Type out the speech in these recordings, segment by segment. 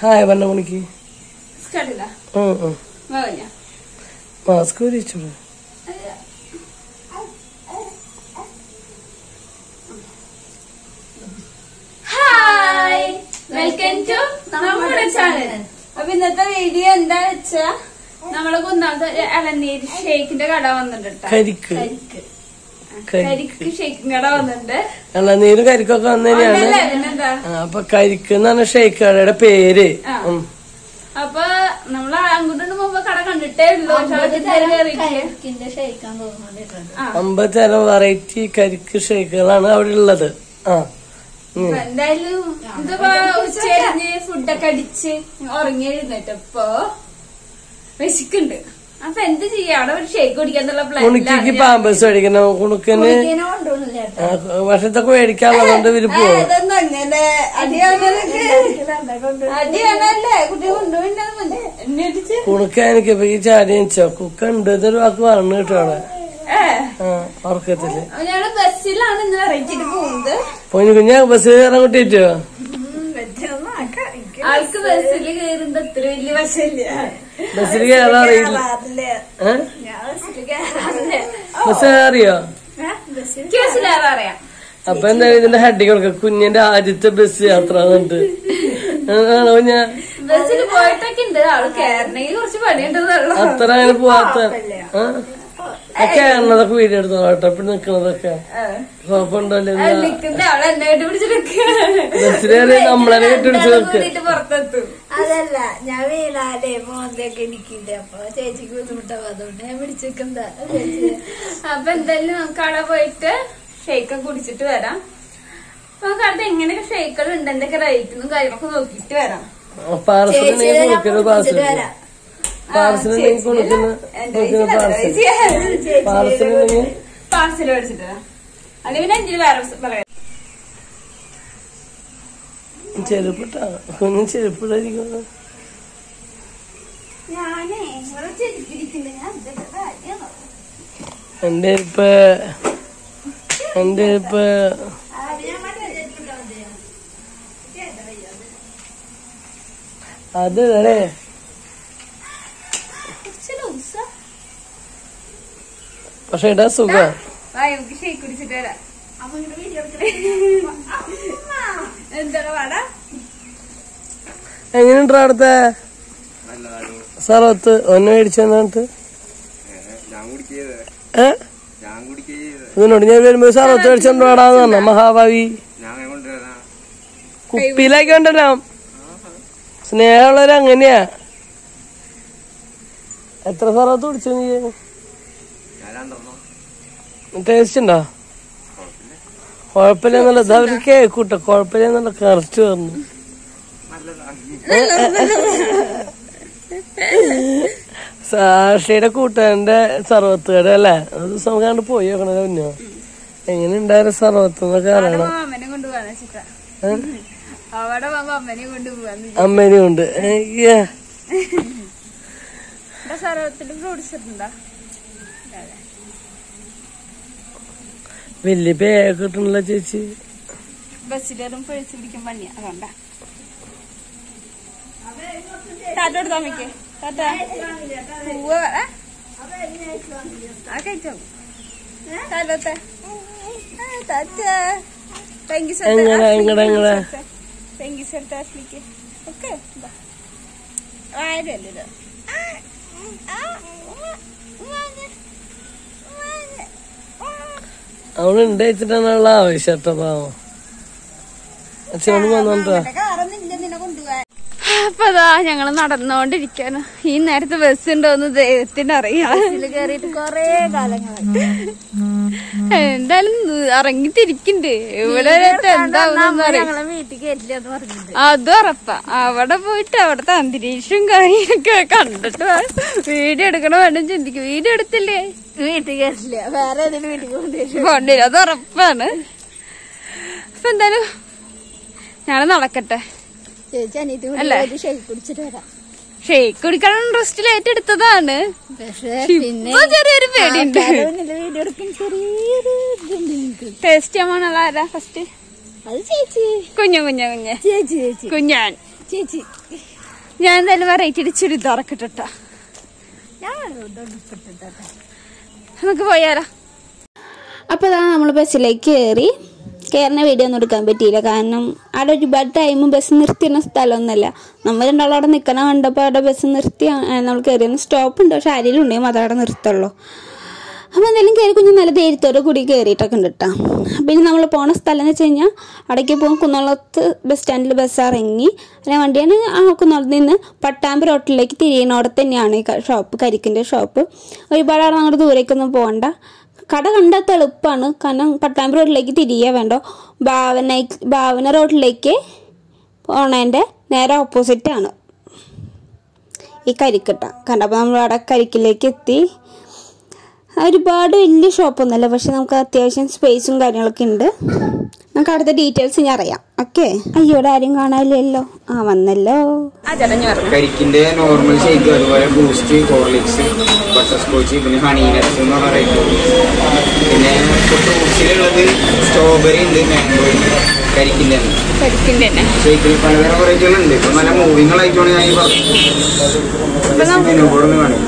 Hi പറഞ്ഞ മണിക്ക് സ്റ്റാർട്ടില്ല കഴിഞ്ഞ മാസ്ക് വിരിച്ചു ഹായ് വെൽക്കം ടു നമ്മുടെ ചാനൽ അപ്പൊ ഇന്നത്തെ വീഡിയോ എന്താ വെച്ചാ നമ്മള് കുന്നാമത്തെ ഇളനീര് ഷേക്കിന്റെ കട വന്നിട്ടുണ്ട് ട്ടോ. കരിക്ക് കരിക്ക് കരിക്ക് കരിക്ക് ഷേക്കിന്റെ കട വന്നിട്ടുണ്ട് ഇളനീരും കരിക്കൊക്കെ വന്നു തന്നെയാണ് ഒന്നല്ലേ, പിന്നെന്താ ആ, അപ്പൊ കരിക്ക് എന്ന് പറഞ്ഞ ഷെയ്ക്ക് കടയുടെ പേര് ആ. ഉം. അപ്പൊ നമ്മള് അങ്ങോട്ട് മുമ്പ് കട കണ്ടിട്ടേ ഉള്ളൂ പക്ഷെ അവർക്ക് ഇതുവരെ കേറിയിട്ടില്ല. കരിക്കിന്റെ ഷെയ്ക്കാൻ തോന്നുന്നുണ്ട് ആ. അമ്പത് തരം വെറൈറ്റി കരിക്ക് ഷെയ്ക്കുകളാണ് അവിടെ ഉള്ളത് ആ ഉം. അപ്പൊ എന്തായാലും ഇതിപ്പോ ഉച്ചരിഞ്ഞ് ഫുഡൊക്കെ അടിച്ച് ഉറങ്ങി എഴുന്നേറ്റപ്പോ വിശക്കുണ്ട് അപ്പൊ എന്ത് ചെയ്യാ അവിടെ ഒരു ഷേക്ക് കുടിക്കാന്നുള്ള കുണിക്ക് പ്ലാൻ പാമ്പേഴ്സ് മേടിക്കണം കുണുക്കിന് കൊണ്ടുപോകുന്നില്ല ആ, വർഷത്തൊക്കെ മേടിക്കാനുള്ളതുകൊണ്ട് ഇവര് പോകും ഇതൊന്നും അങ്ങനെ അടിയാണല്ലേ അടിയാണല്ലേ കുട്ടി കൊണ്ടുപോയിണ്ടാന്ന് എന്നെ അടിച്ച് കുണുക്ക എനിക്ക് ഇപ്പൊ ഈ ചാടി വെച്ചോ കുക്ക ഉണ്ട് ഇതൊരു വാക്ക് പറഞ്ഞു കേട്ടോ അവിടെ ഏ ആ ഉറക്കത്തില് ഞങ്ങള് ബസ്സിലാണ് ഇന്ന് ഇറങ്ങിട്ട് പോകുന്നത് പൊന്നു കുഞ്ഞ ബസ് കയറാൻ കൂട്ടിട്ടോ ആൾക്ക് ബസ്സിൽ കയറുമ്പോ ഇത്ര വലിയ വശമില്ല ബസ്സിൽ കയറാൻ അറിയില്ല ഏ? ബസ് കയറിയോ എനിക്ക് ബസ്സിലേറെ അറിയാം അപ്പൊ എന്താ ഇതിന്റെ ഹെഡി കൊടുക്ക കുഞ്ഞിന്റെ ആദ്യത്തെ ബസ് യാത്ര എന്നിട്ട് ആണോ കുഞ്ഞ ബസ്സിൽ പോയിട്ടൊക്കെ ഉണ്ട് ആള് കയറണമെങ്കിൽ കുറച്ച് പണിയുണ്ടെന്നുള്ളൂ അത്ര അങ്ങനെ പോവാത്ത ആ? ആ കയറണതൊക്കെ വീഡിയോ എടുത്തോ കേട്ടോ ഇപ്പൊ നിക്കണതൊക്കെ കുഴപ്പമുണ്ടല്ലോ ആ നിക്കുന്ന അവളെ എന്നെ കെട്ടി പിടിച്ചിട്ട് ബസ്സിൽ കയറി നമ്മളെ കെട്ടിടിച്ച് വെക്ക കൂട്ടിട്ട് പുറത്തെത്തും അതല്ല ഞാൻ വീണാലേ മോന്തൊക്കെ എനിക്കുണ്ട് അപ്പൊ ചേച്ചിക്ക് ബുദ്ധിമുട്ടാവും അതുകൊണ്ട് ഞാൻ പിടിച്ചേക്കുന്നതാ ചേച്ചി അപ്പൊ എന്തായാലും നമുക്ക് അവിടെ പോയിട്ട് ഷേക്ക് കുടിച്ചിട്ട് വരാം അപ്പൊ നമുക്ക് അടുത്ത് എങ്ങനെയൊക്കെ ഷേക്കുകൾ ഉണ്ട് എന്തൊക്കെ റേറ്റും കാര്യങ്ങളൊക്കെ നോക്കിയിട്ട് വരാം പാർസലുണ്ടെങ്കിൽ കൊടുക്കുന്ന പാർസൽ പാർസലുണ്ടെങ്കിൽ കൊടുക്കുന്ന കൊടുക്കുന്ന പാർസൽ പാർസലുണ്ടെങ്കിൽ പാർസൽ മേടിച്ചിട്ട് വരാം അല്ലെങ്കിൽ പിന്നെ എന്റെ വേറെ പറയാം ചെരുപ്പിട്ടാ കുഞ്ഞ് ചെരുപ്പിടായിരിക്കും ഞാനേ ഇവിടെ ചെരുപ്പിരിക്കുന്നുണ്ട് ഞാൻ ഇതൊക്കെ കാര്യമാണോ എന്റെ ഇപ്പൊ എന്റെ ഇപ്പൊ അത് അല്ലേ കുറച്ച് ലൂസാ പക്ഷെ ഇടാ സുഖ വാ നമുക്ക് ഷേക്ക് കുടിച്ചിട്ട് വരാം അപ്പൊ ഇങ്ങനെ വീഡിയോ എന്താണ് വാടാ എങ്ങനെയുണ്ടാ അവിടുത്തെ സർവത്ത് ഒന്ന് മേടിച്ചു തന്നിട്ട് ഞാൻ കുടിക്കത് ഏ ഞാൻ കുടിക്കത് ഇതിനോട് ഞാൻ വരുമ്പോ സർവത്ത് മേടിച്ചോണ്ട് വാടാന്ന് പറഞ്ഞ മഹാഭാവി ഞാൻ കൊണ്ടുവരാ കുപ്പിയിലേക്ക് കൊണ്ടുവരാം സ്നേഹമുള്ളവര് അങ്ങനെയാ എത്ര സർവത്ത് കുടിച്ചു നീ ഞാൻ രണ്ടെണ്ണോ ടേസ്റ്റ് ഉണ്ടോ കുഴപ്പമില്ല എന്നല്ല ഇത് അവര് കേക്കൂട്ടോ കുഴപ്പമില്ല എന്നല്ല കറക്റ്റ് പറഞ്ഞു സാക്ഷിയുടെ കൂട്ടുകാരന്റെ സർവത്ത് കട അല്ലേ ഒരു ദിവസം കണ്ട് പോയി നോക്കണത് പിന്നെ എങ്ങനെ ഉണ്ടായിരുന്നു സർവത്ത് എന്നൊക്കെ അവിടെ അറിയണം പോകുമ്പോ അമ്മനെ കൊണ്ടുപോകാന്ന് വെച്ചിട്ടാ അവിടെ പോകുമ്പോ അമ്മനെ കൊണ്ടുപോകാന്ന് അമ്മേനും ഉണ്ട് അയ്യേ. ഇവിടെ സർവത്തില് ഫ്രൂട്ട്സ് ഉണ്ടോ വലിയ പേയൊക്കെ കിട്ടണല്ലോ ചേച്ചി ബസ്സിലും പേഴ്സ് പിടിക്കാൻ പണിയാ അതുകൊണ്ടാ ടാറ്റ എടുത്താ അമ്മയ്ക്ക് ടാറ്റ പൂവ് ഏ? ആ കഴിച്ചോ ടാറ്റ ടാറ്റ താങ്ക് യു എങ്ങനെ എങ്ങടെ എങ്ങടെ താങ്ക് യു സർ താസ്ലിക്ക് ഓക്കെ ആരല്ലോ അവള് ഉണ്ട് വെച്ചിട്ടാണുള്ള ആവശ്യം കേട്ടോ പാവം അച്ഛനോട് വന്നോണ്ടാ അപ്പൊ അതാ ഞങ്ങള് നടന്നുകൊണ്ടിരിക്കാണ് ഈ നേരത്തെ ബസ് ഉണ്ടോന്ന് ദൈവത്തിന് അറിയാം ഇതില് കേറിയിട്ട് കൊറേ കാലങ്ങളായി എന്തായാലും ഇറങ്ങിത്തിരിക്കണ്ട് ഇവിടെ വരെയായിട്ട് എന്താവുന്ന അറിയാം ഞങ്ങളെ വീട്ടിൽ കേട്ടില്ല എന്ന് പറഞ്ഞിട്ടുണ്ട് അത് ഉറപ്പാ അവിടെ പോയിട്ട് അവിടുത്തെ അന്തരീക്ഷവും കാര്യങ്ങളൊക്കെ കണ്ടിട്ട് വീഡിയോ എടുക്കണ വേണം ചിന്തിക്കും വീഡിയോ എടുത്തില്ലേ വീട്ടിൽ കേട്ടില്ല വേറെ ഏതെങ്കിലും വീട്ടിൽ കൊണ്ടുവരും പോണ്ടില്ല അത് ഉറപ്പാണ് അപ്പൊ എന്തായാലും ഞങ്ങള് നടക്കട്ടെ ചേച്ചി അനിയത്തി അല്ലേ? ഒരു ഷെയ്ക്ക് കുടിച്ചിട്ട് വരാം ഷേക്ക് കുടിക്കാൻ ഇൻട്രസ്റ്റിൽ ഏറ്റെടുത്തതാണ് പക്ഷെ പിന്നെ ഇപ്പൊ ചെറിയൊരു പേടിയുണ്ട് ആൾക്കാരുടെ മുന്നില് വീഡിയോ എടുക്കാൻ ചെറിയൊരു ഇതുണ്ട് എനിക്ക് ടേസ്റ്റ് ചെയ്യാൻ ആരാ ഫസ്റ്റ് അത് ചേച്ചി കുഞ്ഞു കുഞ്ഞു കുഞ്ഞ് ചേച്ചി ചേച്ചി കുഞ്ഞാൻ ചേച്ചി ഞാൻ എന്തായാലും വെറൈറ്റി ചുരിദാറൊക്കെ ഇട്ടിട്ടാ ഞാൻ ഇട്ടിട്ടാ നമുക്ക് പോയാലോ അപ്പോൾ അതാ നമ്മൾ ബസ്സിലേക്ക് കയറി കയറുന്ന വീഡിയോ ഒന്നും എടുക്കാൻ പറ്റിയില്ല കാരണം അവിടെ ഒരുപാട് ടൈം ബസ് നിർത്തിയിരുന്ന സ്ഥലമൊന്നുമല്ല നമ്മൾ രണ്ടാളും അവിടെ നിൽക്കണ കണ്ടപ്പോൾ അവിടെ ബസ് നിർത്തി ആ, നമ്മൾ കയറിയ സ്റ്റോപ്പ് ഉണ്ട് പക്ഷെ ആരെങ്കിലും ഉണ്ടെങ്കിൽ മാത്രമേ അവിടെ നിർത്തുള്ളൂ അപ്പോൾ എന്തായാലും കയറി കുഞ്ഞ് നല്ല ധൈര്യത്തോടെ കൂടി കയറിയിട്ടൊക്കെ ഉണ്ട് കേട്ടോ പിന്നെ നമ്മൾ പോണ സ്ഥലം എന്ന് വെച്ച് കഴിഞ്ഞാൽ അവിടേക്ക് പോകും കുന്നോളത്ത് ബസ് സ്റ്റാൻഡിൽ ബസ് ഇറങ്ങി അല്ലെങ്കിൽ വണ്ടിയാണ് ആ കുന്നോളത്ത് നിന്ന് പട്ടാമ്പ് റോട്ടിലേക്ക് തിരിയുന്നോടെ തന്നെയാണ് ഈ ഷോപ്പ് കരിക്കിൻ്റെ ഷോപ്പ് ഒരുപാട് അവിടെ അങ്ങോട്ട് ദൂരേക്കൊന്നും പോകണ്ട കട കണ്ടാൽ എളുപ്പമാണ് കാരണം പട്ടാമ്പ് റോഡിലേക്ക് തിരികെ വേണ്ടോ ഭാവന ഭാവന റോഡിലേക്ക് പോണതിൻ്റെ നേരെ ഓപ്പോസിറ്റാണ് ഈ കരിക്കട്ട കണ്ടപ്പോൾ നമ്മൾ അവിടെ കരിക്കിലേക്ക് എത്തി ഒരുപാട് വലിയ ഷോപ്പൊന്നുമല്ല പക്ഷെ നമുക്ക് അത്യാവശ്യം സ്പേസും കാര്യങ്ങളൊക്കെ ഉണ്ട് നമുക്ക് അടുത്ത ഡീറ്റെയിൽസ് ഇനി അറിയാം ഓക്കെ അയ്യോ ഇവിടെ ആരും കാണാനില്ലല്ലോ ആ വന്നല്ലോ ആ ചേട്ടൻ ഞാൻ പറഞ്ഞു കരിക്കിന്റെ നോർമൽ ഷേക്ക് അതുപോലെ ബൂസ്റ്റ് ഹോർലിക്സ് ബട്ടർ സ്കോച്ച് പിന്നെ ഹണി നട്സ് എന്ന് പറഞ്ഞ റേറ്റ് പിന്നെ ഇപ്പോൾ ഫ്രൂട്ട്സിലുള്ളത് സ്ട്രോബെറി ഉണ്ട് മാംഗോ ഉണ്ട് കരിക്കിന്റെ കരിക്കിന്റെ തന്നെ ഷേക്കിൽ പലതരം വെറൈറ്റികളുണ്ട് ഇപ്പൊ നല്ല മൂവിങ്ങൾ ആയിട്ടാണ് ഞാൻ ഈ പറഞ്ഞത് മെനു ബോർഡ് ഒന്ന് കാണിക്കും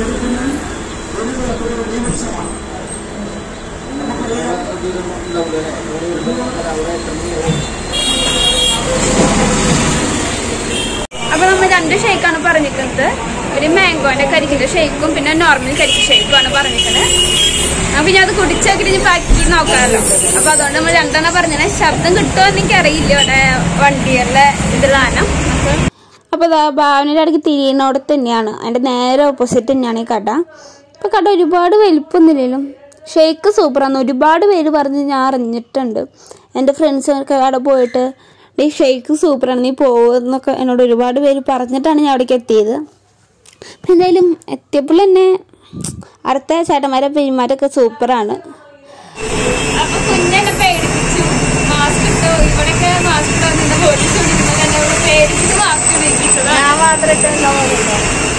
അപ്പൊ നമ്മൾ രണ്ട് ഷേക്കാണ് പറഞ്ഞിരിക്കുന്നത് ഒരു മാംഗോന്റെ കരിക്കിന്റെ ഷേക്കും പിന്നെ നോർമൽ കരിക്ക് ഷേക്കും ആണ് പറഞ്ഞിരിക്കുന്നത് നമുക്ക് ഇനി അത് കുടിച്ചോക്കിട്ട് ഇനി ബാക്കി നോക്കാമല്ലോ അപ്പൊ അതുകൊണ്ട് നമ്മൾ രണ്ടെണ്ണം പറഞ്ഞത് ശബ്ദം കിട്ടുമോ എന്ന് എനിക്കറിയില്ല ഇവിടെ വണ്ടികളുടെ ഇതിലാണ് നമുക്ക് അപ്പോൾ ഇതാ ഭാവനയുടെ അടുക്ക് തിരിയുന്നവിടെ തന്നെയാണ് അതിൻ്റെ നേരെ ഓപ്പോസിറ്റ് തന്നെയാണ് ഈ കട ഇപ്പോൾ കട ഒരുപാട് വലിപ്പമൊന്നുമില്ലെങ്കിലും ഷേക്ക് സൂപ്പറാണ് ഒരുപാട് പേര് പറഞ്ഞ് ഞാൻ അറിഞ്ഞിട്ടുണ്ട് എൻ്റെ ഫ്രണ്ട്സൊക്കെ അവിടെ പോയിട്ട് ഈ ഷേക്ക് സൂപ്പറാണ് നീ പോകുമെന്നൊക്കെ എന്നോട് ഒരുപാട് പേര് പറഞ്ഞിട്ടാണ് ഞാൻ അവിടേക്ക് എത്തിയത് അപ്പം എന്തായാലും എത്തിയപ്പോൾ തന്നെ അടുത്ത ചേട്ടന്മാരെ പെരുമാറ്റമൊക്കെ സൂപ്പറാണ് അപ്പൊ കുഞ്ഞെന്നെ പേടിപ്പിച്ചു മാസ്ക് ഇട്ടോ ഇവിടെയൊക്കെ മാസ്ക് ഇട്ടോ നിന്ന് പോലീസ് വിളിക്കുന്നത് കണ്ടവിടെ പേടിച്ചിട്ട് മാസ്ക് ഇടിപ്പിച്ചതാണ് ഞാൻ മാത്രമൊക്കെ ഉണ്ടാവുമല്ലോ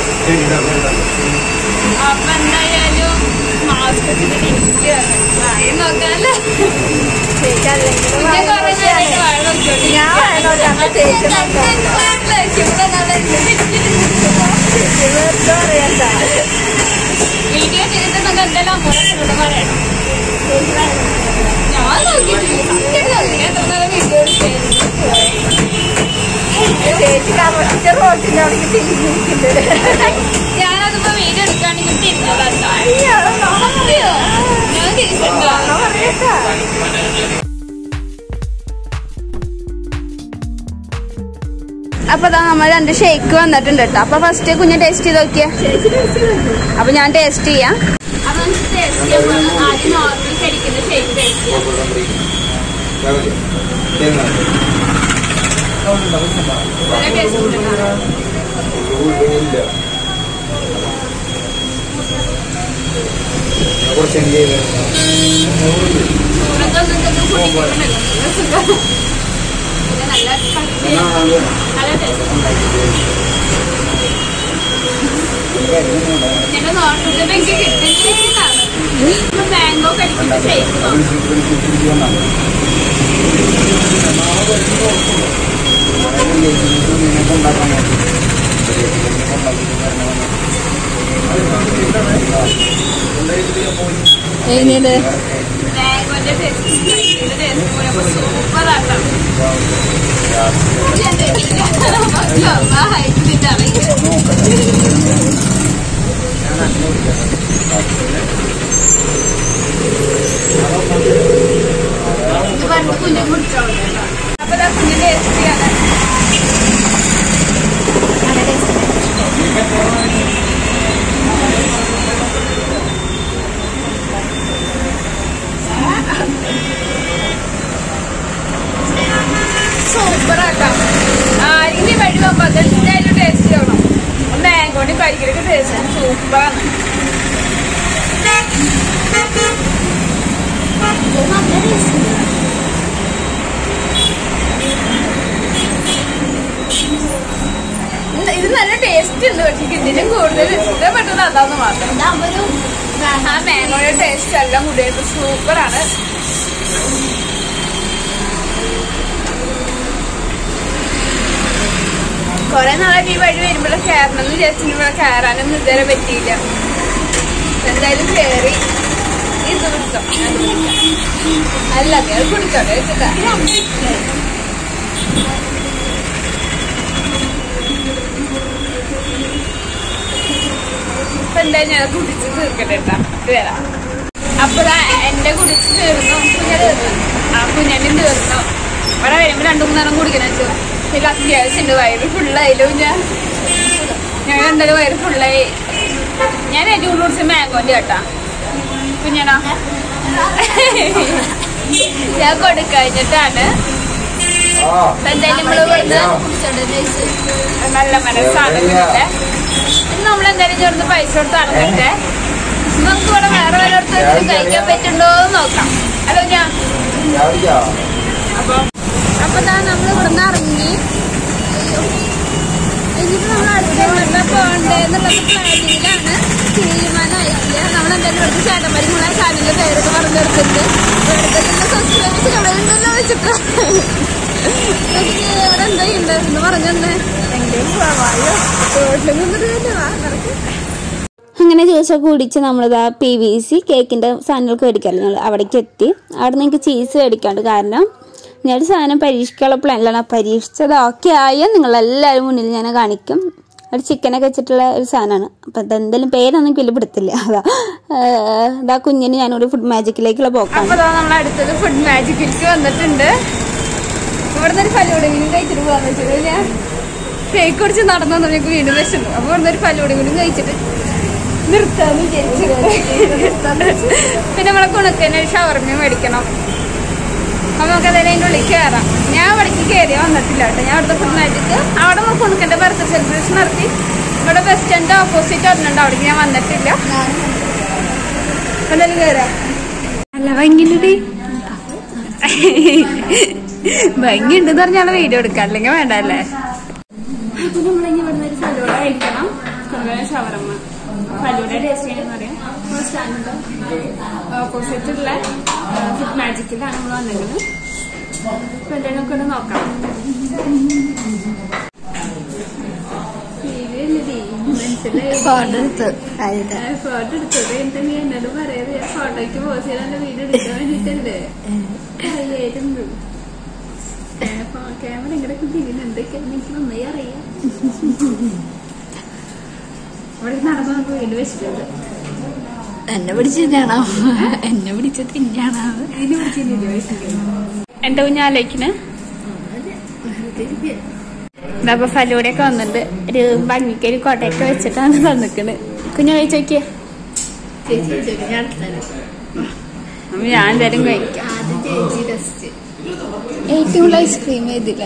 അപ്പൊ എന്തായാലും മാസ്ക് ഇട്ടിട്ട് ഇരിക്കുകയാണ് പ്രായം നോക്കാനല്ലേ ചേച്ചല്ലെങ്കിലും ഞാൻ കുറെ നേരമായിട്ട് വാഴ നോക്കിയോണ്ടിരിക്കുകയാണ്. ഞാൻ വേണോട്ടാ ചേച്ചി വെറുതെ അറിയണ്ട വീഡിയോ ചെയ്തിട്ട് നമുക്ക് എന്തായാലും അമ്മോടെ പറയണം ഞാൻ നോക്കിയിട്ടില്ല സത്യം നോക്കി. എത്ര നേരം വീഡിയോ എടുത്തായിരുന്നു ചേച്ചി കറക്റ്റ് റോട്ടിന്റെ അവിടെ തിരിഞ്ഞിരിക്കുന്നുണ്ട് ഞാനതിപ്പോ വീഡിയോ എടുക്കുകയാണെങ്കിൽ തിരിഞ്ഞതാ ഞാൻ തിരിച്ചിട്ടുണ്ടോ പറയട്ടാ അപ്പൊ ദാ നമ്മൾ രണ്ട് ഷേക്ക് വന്നിട്ടുണ്ട് കേട്ടോ അപ്പൊ ഫസ്റ്റ് കുഞ്ഞ് ടേസ്റ്റ് ചെയ്ത് നോക്കിയേ അപ്പൊ ഞാൻ ടേസ്റ്റ് ചെയ്യാം അപ്പൊ ടേസ്റ്റ് ചെയ്യുമ്പോൾ ആദ്യം നോർമൽ കഴിക്കുന്ന ഷേക്ക് ടേസ്റ്റ് ചെയ്യാം നല്ല ടേസ്റ്റ് ഉണ്ട് കാണാൻ. കുറച്ച് എൻജോയ് ചെയ്ത് ചൂടത്തൊന്നും ഇതൊന്നും കുടിക്കുന്നില്ല. നല്ല സുഖം. പിന്നെ നല്ല കട്ടിയാണ്. നല്ല ടേസ്റ്റ് ഞങ്ങൾ നോർമൽ എനിക്ക് കിട്ടുന്നതാണ് മാംഗോ കഴിക്കുന്ന ഷേക്ക് മാംഗോന്റെ ടേസ്റ്റ് ഷേക്കിന്റെ ടേസ്റ്റ് കൂടെ സൂപ്പർ ആക്കാം ഹൈറ്റിന്റെ പണ്ട് കുഞ്ഞു കുടിച്ചോളൂ അപ്പൊ ദാ കുഞ്ഞു ടേസ്റ്റ് ചെയ്യാനാണ് സൂപ്പർ ആക്കാം ആരെങ്കിലും വഴി പോകുമ്പോ അതെന്തായാലും ടേസ്റ്റ് ചെയ്യണം മാങ്കോണ്ടി കഴിക്കലൊക്കെ ടേസ്റ്റ് സൂപ്പറാണ് ഇത് നല്ല ടേസ്റ്റ് ഉണ്ട് പക്ഷെ ഇതിലും കൂടുതൽ ഇഷ്ടപ്പെട്ടത് അതാന്ന് മാത്രം ആ മാങ്ങോയുടെ ടേസ്റ്റ് എല്ലാം കൂടിയായിട്ട് സൂപ്പറാണ് കൊറേ നാളായിട്ട് ഈ വഴി വരുമ്പോഴേ കയറണം എന്ന് വിചാരിച്ചിട്ട് ഇവിടെ കയറാനൊന്നും ഇതുവരെ പറ്റിയില്ല എന്തായാലും കയറി ഇത് കുടിക്കാം അത് കുടിക്കാം. അല്ല അത് കുടിച്ചോട്ടെ വെച്ചിട്ടാ ഇപ്പൊ എന്തായാലും ഞാൻ കുടിച്ച് തീർക്കട്ടെ കേട്ടാ ഇത് വരാം അപ്പൊ ദാ എന്റെ കുടിച്ച് തീർന്നു കുഞ്ഞ തീർന്നു ആ കുഞ്ഞനും തീർന്നു ഇവിടെ വരുമ്പോ രണ്ടു മൂന്നെണ്ണം കുടിക്കണം വെച്ചു ഇതിൽ അത്യാവശ്യം ഉണ്ട് വയറ് ഫുള്ളായാലും ഞാൻ ഞാൻ രണ്ടര വയറ് ഫുള്ളായി ഞാൻ ഏറ്റവും കൂടുതൽ കുടിച്ച മാങ്കോന്റെ കേട്ടാ കുഞ്ഞനാ ഞാൻ കൊടുക്കഴിഞ്ഞിട്ടാണ് അപ്പൊ എന്തായാലും നമ്മള് ഇവിടുന്ന് നല്ല മനസ്സാണ് കുഞ്ഞിന്റെ ഇന്ന് നമ്മളെന്തായാലും ചേർന്ന് പൈസ കൊടുത്ത് നടന്നിട്ട് നമുക്ക് ഇവിടെ വേറെ വല്ലയിടത്ത് കഴിക്കാൻ പറ്റുണ്ടോ എന്ന് നോക്കാം ഹലോ ഞാൻ അപ്പൊ അപ്പൊ ദാ നമ്മൾ ഇവിടുന്ന് ഇറങ്ങി എന്നിട്ട് നമ്മൾ അടുത്ത എവിടെ പോകണ്ടേ എന്നുള്ളത് പ്ലാനിങ്ങിലാണ് തീരുമാനമായിട്ടില്ല നമ്മൾ എന്തായാലും ഇവിടുത്തെ ചേട്ടന്മാരും കൂടെ ചാനലിന്റെ പേരൊക്കെ പറഞ്ഞെടുത്തിട്ട് ഇവിടുത്തെ സബ്സ്ക്രൈബ് ഇവിടെ ഉണ്ടല്ലോ വെച്ചിട്ട് ഇവിടെ എന്താ ഉണ്ടായിരുന്നു പറഞ്ഞെന്ന് എങ്കിലും പോവായോ റോഡിൽ നിന്നിട്ട് വാ നടക്കും അങ്ങനെ ദിവസമൊക്കെ കുടിച്ച് നമ്മളിതാ പി വി സി കേക്കിൻ്റെ സാധനങ്ങൾക്ക് മേടിക്കാമല്ലോ ഞങ്ങൾ അവിടേക്ക് എത്തി അവിടെ നിങ്ങൾക്ക് ചീസ് മേടിക്കാണ്ട് കാരണം ഞാൻ സാധനം പരീക്ഷിക്കാനുള്ള പ്ലാനിലാണ് പരീക്ഷിച്ചത് ഓക്കെ ആയാൽ നിങ്ങളെല്ലാവരും മുന്നിൽ ഞാൻ കാണിക്കും ഒരു ചിക്കനൊക്കെ വെച്ചിട്ടുള്ള ഒരു സാധനമാണ് അപ്പം അതെന്തായാലും പേരൊന്നും എനിക്ക് വലിയ പിടുത്തില്ല അതാ ഏഹ്, ഇതാ കുഞ്ഞിന് ഞാനൊരു ഫുഡ് മാജിക്കിലേക്കുള്ള പോക്കാണ് അപ്പൊ ദാ നമ്മൾ അടുത്തത് ഫുഡ് മാജിക്കിലേക്ക് വന്നിട്ടുണ്ട് ഇവിടുന്ന് ഒരു ഫലൂടെങ്കിലും കഴിച്ചിട്ട് പോകാന്ന് വെച്ചത് ഞാൻ കേക്ക് കുടിച്ച് നടന്നു ഞങ്ങൾക്ക് വീണ്ടും വിശന്നു അപ്പൊ ഇവിടുന്ന് ഒരു ഫലൂടെങ്കിലും കഴിച്ചിട്ട് നിർത്താന്ന് വിചാരിച്ചു പിന്നെ നമ്മളെ കുണക്കന്നെ ഒരു ഷവർമ്മ മേടിക്കണം അപ്പൊ നമുക്ക് അതായത് അതിന്റെ ഉള്ളിൽ കയറാം ഞാൻ അവിടേക്ക് കയറി വന്നിട്ടില്ല കേട്ടോ ഞാൻ അവിടുത്തെ ഫുഡ് മാജിക്ക് അവിടെ നമ്മൾ കുണക്കന്റെ ബർത്ത്ഡേ സെലിബ്രേഷൻ നടത്തി ഇവിടെ ബസ് സ്റ്റാൻഡ് ഓപ്പോസിറ്റ് വന്നിട്ടുണ്ട് അവിടേക്ക് ഞാൻ വന്നിട്ടില്ല അപ്പൊ എന്തായാലും കയറാം അല്ല ഭംഗിയുണ്ട് ഭംഗിയുണ്ടെന്ന് പറഞ്ഞാൽ വീഡിയോ എടുക്കാം അല്ലെങ്കിൽ വേണ്ട അല്ലേ അപ്പൊ നമ്മളിനി ഇവിടുന്ന് ഒരു ഫലൂട കഴിക്കണം അതുപോലെ ഷവർമ്മ ഫലൂട ടേസ്റ്റ് ചെയ്യണമെന്ന് പറയാം സ്റ്റാൻഡിന്റെ ഓപ്പോസിറ്റുള്ള ഫുഡ് മാജിക്കിലാണ് നമ്മൾ വന്നിരുന്നത് അപ്പൊ എന്തായാലും നമുക്ക് ഒന്ന് നോക്കാം മനസ്സിലായി ഫോട്ടോ എടുത്തു അതിന്റെ ഫോട്ടോ എടുത്തത് എന്താ നീ എന്നോട് പറയാതെ ഫോട്ടോയ്ക്ക് പോസ് ചെയ്താണ്ട് വീഡിയോ എടുക്കാൻ വേണ്ടിട്ടല്ലേ അറിയായിരുന്നു ക്യാമറ ഇങ്ങടൊക്കെ തിരിഞ്ഞ് എന്തൊക്കെയാണെന്ന് എനിക്ക് നന്നായി അറിയാം ഇവിടെ നടന്നു നമുക്ക് വീട് വെച്ചിട്ടുണ്ട് എന്നെ പിടിച്ച് തിന്നാണോ എന്നെ പിടിച്ച് തിന്നാണോ എന്റെ കുഞ്ഞാലേക്കിന് അപ്പൊ ഫലൂടെയൊക്കെ വന്നിട്ടുണ്ട് ഒരു ഭംഗിക്ക് ഒരു കോട്ടയൊക്കെ വെച്ചിട്ടാണ് തന്നിക്കണ് കുഞ്ഞു കഴിച്ചോക്കിയേ ചേച്ചി ചേച്ചി ഞാൻ എടുത്തരാം. അപ്പൊ ഞാൻ എന്തായാലും കഴിക്കാം ആദ്യം ചേച്ചി ടെസ്റ്റ് ഏറ്റവും കൂടുതൽ ഐസ്ക്രീം ചെയ്തില്ല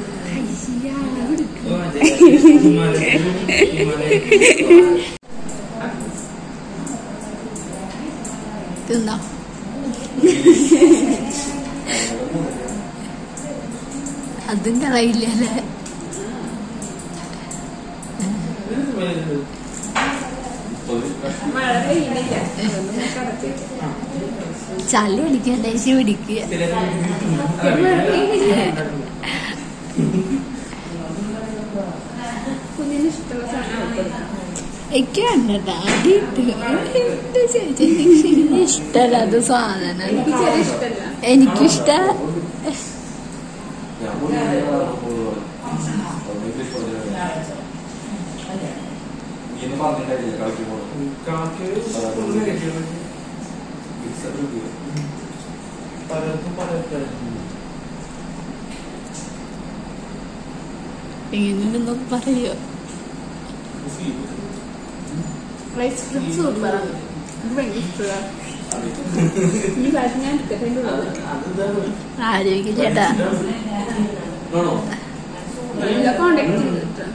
തിന്നോ അതും കളയില്ല അല്ലേ ചളി അടിക്കാൻ ലേശം പിടിക്കുക കുഞ്ഞിന് ഇഷ്ടമുള്ള സാധനം എനിക്ക് കണ്ടട്ട ചേച്ചി ഇഷ്ടമല്ലാത്ത സാധനം ഇഷ്ടമല്ല എനിക്കിഷ്ട എങ്ങനെയുണ്ടെന്നൊക്കെ പറയോ ഐസ്ക്രീം സൂപ്പറാണ് എനിക്ക് ഭയങ്കര ഇഷ്ടമാണ് ഈ കാര്യം ഞാൻ എടുക്കട്ടെ എൻ്റെ ഉള്ളത് ആരോഗ്യ ചേട്ടാ എല്ലാ കോണ്ടാക്ട് ചെയ്തിട്ട്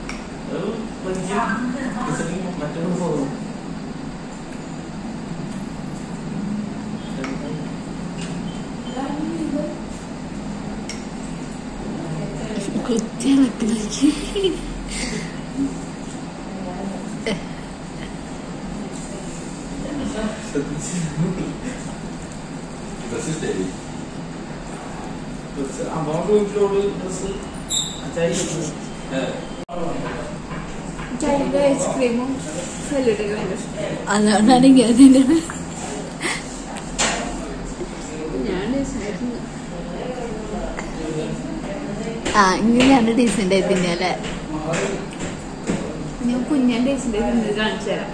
കുത്തി ഇളക്കിലേക്ക് ഡ്രസ് അമ്മ വീട്ടിലോട് ഡ്രസ് അച്ചായി ഐസ്ക്രീമും സല്യൂട്ടൊക്കെ ഭയങ്കര ഇഷ്ടം അതുകൊണ്ടാണ് ഇങ്ങനെ തിന്നണത്. ഞാൻ ആ ഇങ്ങനെയാണ് ഡീസെന്റ് ആയി തിന്നല്ലേ ഞാൻ കുഞ്ഞൻ ടേസ്റ്റിന്റെ തിന്ന് കാണിച്ചു തരാം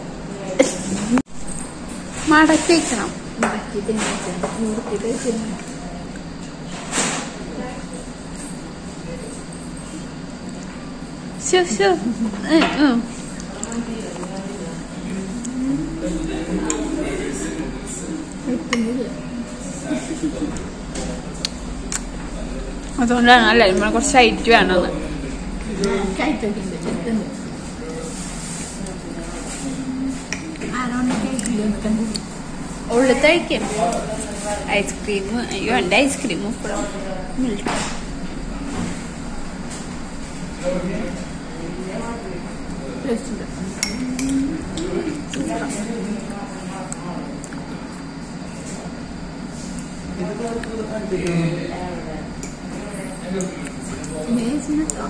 മടക്കി വെക്കണം ബാക്കി തിന്നിട്ട് നിർത്തിയിട്ട് തിന്നണം. ശോ ശോ ഏ, ഉം. അതുകൊണ്ടാണ് അല്ല ഇവിടെ കുറച്ച് ഹൈറ്റ് വേണമെന്ന് കഴിച്ചൊക്കെ ഉണ്ട്. ചെറുതുണ്ട്. ആരോണ്ട് കഴിക്കില്ല എന്നൊക്കെ ഉണ്ട്. ഉള്ളത്തെ കഴിക്കും ഐസ്ക്രീം അയ്യോ എൻ്റെ ഐസ്ക്രീം ഇപ്പോഴും മിൽക്ക് ടേസ്റ്റ് ഉണ്ട്. Amazing കേട്ടോ.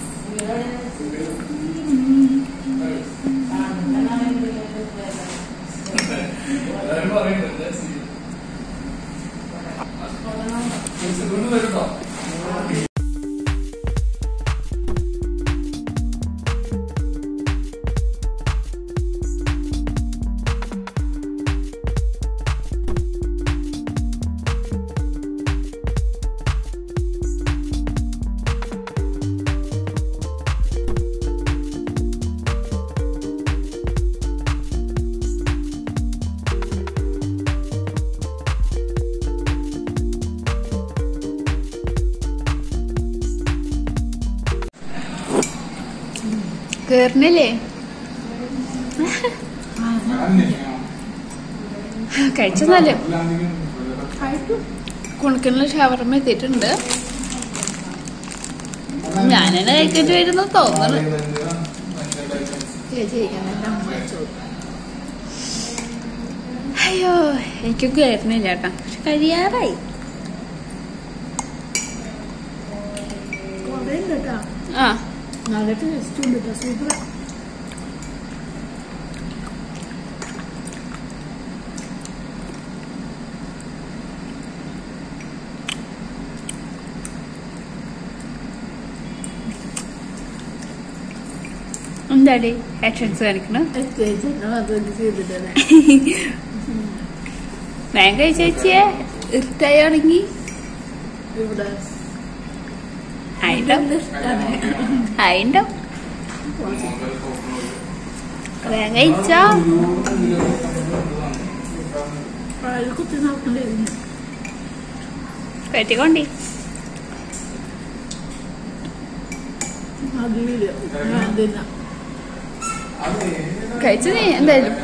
കേറണില്ലേ കഴിച്ചെന്നാലും കുണക്കിനുള്ള ഷവർമ്മ എത്തിയിട്ടുണ്ട് ഞാനെന്നെ കഴിക്കേണ്ടി വരുന്നു തോന്നുന്നു ചേച്ചി കഴിക്കുന്നുണ്ട്. അമ്മ കഴിച്ചു. അയ്യോ എനിക്ക് കേറുന്നില്ല ചേട്ടാ പക്ഷെ കഴിയാറായി കുറേ ഉണ്ട് കേട്ടോ. ആ നല്ല ടേസ്റ്റ് ഉണ്ട് കേട്ടോ സൂപ്പർ എന്താടി ആക്ഷൻസ് കാണിക്കണം ചേച്ചി എന്നോട് അതൊന്നും ചെയ്തിട്ടല്ലേ വേഗം കഴിച്ചേച്ചിയെ ഇഷ്ടായി തുടങ്ങി ഇവിടെ ആയിട്ടോ ഇഷ്ടമാണ് ആയിട്ടോ വേഗം കഴിച്ചോ അതിൽ കുത്തി നോക്കണ്ടായിരുന്നു കെട്ടിക്കൊണ്ടി അതിലില്ല ഞാൻ തിന്നാം കഴിച്ചു നീ എന്തായാലും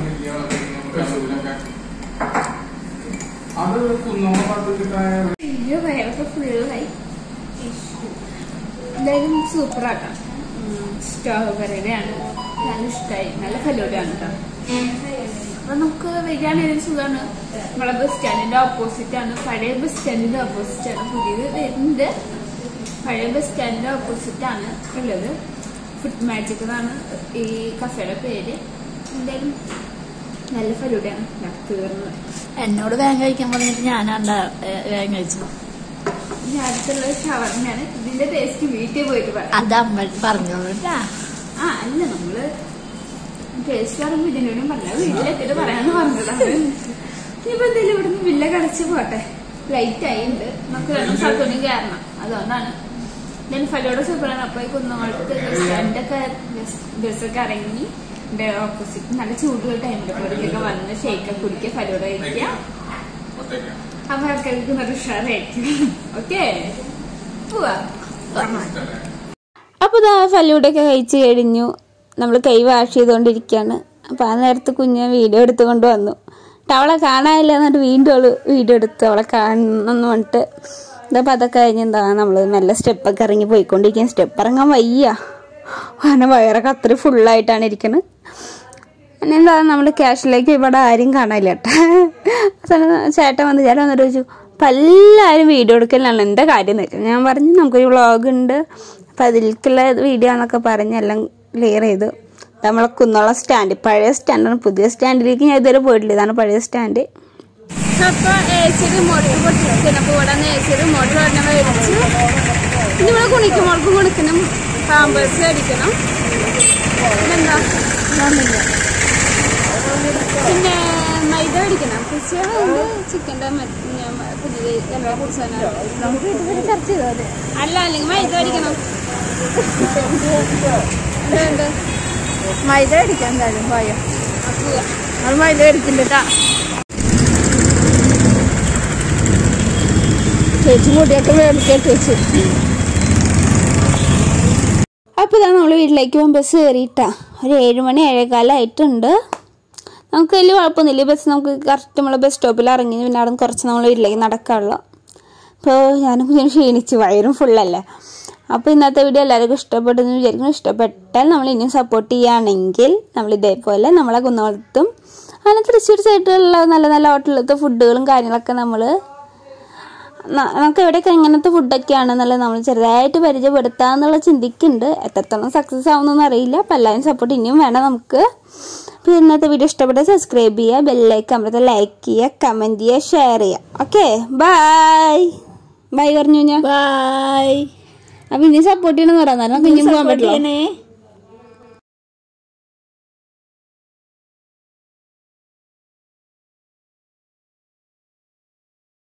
അയ്യോ വയറൊക്കെ ഫുള്ളായി എന്തായാലും സൂപ്പറാക്കാം സ്ട്രോബെറിയുടെയാണ് നല്ല ഇഷ്ടമായി നല്ല ഫലൂടെയാണ് കേട്ടോ അപ്പൊ നമുക്ക് വരികയാണെങ്കിലും സുഖമാണ് നമ്മളെ ബസ് സ്റ്റാൻഡിന്റെ ഓപ്പോസിറ്റ് ആണ് പഴയ ബസ് സ്റ്റാൻഡിന്റെ ഓപ്പോസിറ്റ് ആണ് പുതിയത് വരുന്നുണ്ട് പഴയ ബസ് സ്റ്റാൻഡിന്റെ ഓപ്പോസിറ്റ് ആണ് ഉള്ളത് ഫുഡ് മാജിക് എന്നാണ് ഈ കഫേയുടെ പേര് എന്തായാലും നല്ല ഫലൂടെയാണ് ഞാൻ തീർന്നത് എന്നോട് വേഗം കഴിക്കാൻ പറഞ്ഞിട്ട് ഞാനാണ്ടാ ഏ, വേഗം കഴിച്ചു ഇനി അടുത്തുള്ള ഷവർമ്മയാണ് ഇതിന്റെ ടേസ്റ്റ് വീട്ടിൽ പോയിട്ട് പറയാം അത് അമ്മ പറഞ്ഞോളൂ കേട്ടാ ആ അല്ല നമ്മള് ടേസ്റ്റ് പറയുമ്പോ ഇതിനോടും പറഞ്ഞ വീട്ടിലെത്തിയിട്ട് പറയാന്ന് പറഞ്ഞതാണ് ഇനിയിപ്പോ എന്തായാലും ഇവിടുന്ന് വില്ല കടച്ച് പോട്ടെ ലൈറ്റ് ആയിണ്ട് നമുക്ക് രണ്ട് സ്ഥലത്തോടും കയറണം അതുകൊണ്ടാണ് ഞാൻ ഫലോടെ സൂപ്പറാണ് അപ്പൊ ഈ കുന്നോളത്ത് ബസ് സ്റ്റാൻഡൊക്കെ ബസ്സൊക്കെ ഇറങ്ങി ഓപ്പോസിറ്റ് നല്ല ചൂടുള്ള ടൈമിലൊക്കെ വന്ന് ഷേക്ക് കുടിക്കുക ഫലോടെ കഴിക്കുക അപ്പൊ ആൾക്കാർക്ക് നല്ല ഉഷാറായിരിക്കും ഓക്കെ പോവാ അപ്പോൾ ഇതാ ഫലൂടൊക്കെ കഴിച്ച് കഴിഞ്ഞു നമ്മൾ കൈ വാഷ് ചെയ്തുകൊണ്ടിരിക്കുകയാണ് അപ്പോൾ ആ നേരത്ത് കുഞ്ഞ് വീഡിയോ എടുത്തുകൊണ്ട് വന്നു എന്നിട്ട് അവളെ കാണാനില്ല എന്നിട്ട് വീണ്ടും അവള് വീഡിയോ എടുത്തു അവളെ കാണണമെന്ന് പറഞ്ഞിട്ട് ഇതപ്പോൾ അതൊക്കെ കഴിഞ്ഞ് എന്താ നമ്മൾ മെല്ലെ സ്റ്റെപ്പൊക്കെ ഇറങ്ങി പോയിക്കൊണ്ടിരിക്കുന്ന സ്റ്റെപ്പ് ഇറങ്ങാൻ വയ്യ കാരണം വയറൊക്കെ അത്ര ഫുള്ളായിട്ടാണ് ഇരിക്കുന്നത് പിന്നെ എന്താ നമ്മൾ ക്യാഷിലേക്ക് ഇവിടെ ആരും കാണില്ല കേട്ടോ ചേട്ടൻ വന്ന് ചേട്ടൻ വന്നിട്ട് ചോദിച്ചു അപ്പം എല്ലാവരും വീഡിയോ എടുക്കലാണ് എന്താ കാര്യം എന്ന് വെച്ചാൽ ഞാൻ പറഞ്ഞു നമുക്കൊരു വ്ളോഗ് ഉണ്ട് അപ്പം അതിലേക്കുള്ള വീഡിയോ ആണെന്നൊക്കെ പറഞ്ഞ് എല്ലാം ക്ലിയർ ചെയ്തു നമ്മളെ കുന്നുള്ള സ്റ്റാൻഡ് പഴയ സ്റ്റാൻഡാണ് പുതിയ സ്റ്റാൻഡിലേക്ക് ഞാൻ ഇതുവരെ പോയിട്ടില്ല ഇതാണ് പഴയ സ്റ്റാൻഡ് അപ്പൊ എ സി റിമോട്ട് പൊട്ടിക്കണം അപ്പൊ ഇവിടെ എ സി റിമോട്ട് ഒരെണ്ണം മേടിച്ചു ഇനി ഇവിടെ കുണിക്കുമ്പോൾക്ക് കുണിക്കണം പാമ്പേഴ്സ് അടിക്കണം പിന്നെന്താ പിന്നെ മൈദ അടിക്കണം ഫിഷുകളുണ്ട് ചിക്കൻ്റെ പുതിയ എല്ലാ കുടിച്ചാണ് അല്ല അല്ലെങ്കിൽ മൈദ അടിക്കണം എന്തുണ്ട് മൈദ അടിക്കാൻ എന്തായാലും പോയോ അപ്പൂയ അത് മൈദ അടിച്ചിട്ടാ ചേച്ചി മുടിയൊക്കെ മേടിച്ചിട്ട് വെച്ച് അപ്പോൾ ഇതാണ് നമ്മൾ വീട്ടിലേക്ക് പോകാൻ ബസ് കയറിയിട്ടാ ഒരു ഏഴ് മണി ഏഴേകാലമായിട്ടുണ്ട് നമുക്ക് വലിയ കുഴപ്പമൊന്നുമില്ല ഈ ബസ് നമുക്ക് കറക്റ്റ് നമ്മളെ ബസ് സ്റ്റോപ്പിൽ ഇറങ്ങി പിന്നെ അവിടെ നിന്ന് കുറച്ച് നമ്മൾ വീട്ടിലേക്ക് നടക്കാനുള്ളൂ അപ്പോൾ ഞാനും കുഞ്ഞും ക്ഷീണിച്ച് വയറും ഫുള്ളല്ലേ അപ്പോൾ ഇന്നത്തെ വീഡിയോ എല്ലാവർക്കും ഇഷ്ടപ്പെട്ടെന്ന് വിചാരിക്കുന്നു ഇഷ്ടപ്പെട്ടാൽ നമ്മൾ ഇനിയും സപ്പോർട്ട് ചെയ്യുകയാണെങ്കിൽ നമ്മൾ ഇതേപോലെ നമ്മളെ കുന്നോളത്തും അങ്ങനെ തൃശ്ശൂർ സൈഡിലുള്ള നല്ല നല്ല ഹോട്ടലിലത്തെ ഫുഡുകളും കാര്യങ്ങളൊക്കെ നമ്മൾ ന- നമുക്ക് എവിടെയൊക്കെ എങ്ങനത്തെ ഫുഡൊക്കെയാണെന്നുള്ളത് നമ്മൾ ചെറുതായിട്ട് പരിചയപ്പെടുത്താന്നുള്ള ചിന്തിക്കുന്നുണ്ട് എത്രത്തോളം സക്സസ് ആവുന്നൊന്നും അറിയില്ല അപ്പം എല്ലാവരും സപ്പോർട്ട് ഇനിയും വേണം നമുക്ക് അപ്പോൾ ഇന്നത്തെ വീഡിയോ ഇഷ്ടപ്പെട്ടാൽ സബ്സ്ക്രൈബ് ചെയ്യുക ബെല്ലൈക്ക് അമൃത ലൈക്ക് ചെയ്യുക കമൻറ്റ് ചെയ്യുക ഷെയർ ചെയ്യുക ഓക്കെ ബായ് ബൈ പറഞ്ഞു ഞാൻ ബൈ അപ്പം ഇനി സപ്പോർട്ട് ചെയ്യണമെന്ന് പറയാം നമുക്ക് ഇനിയും പോകാൻ പറ്റില്ല ചെയ്യണേ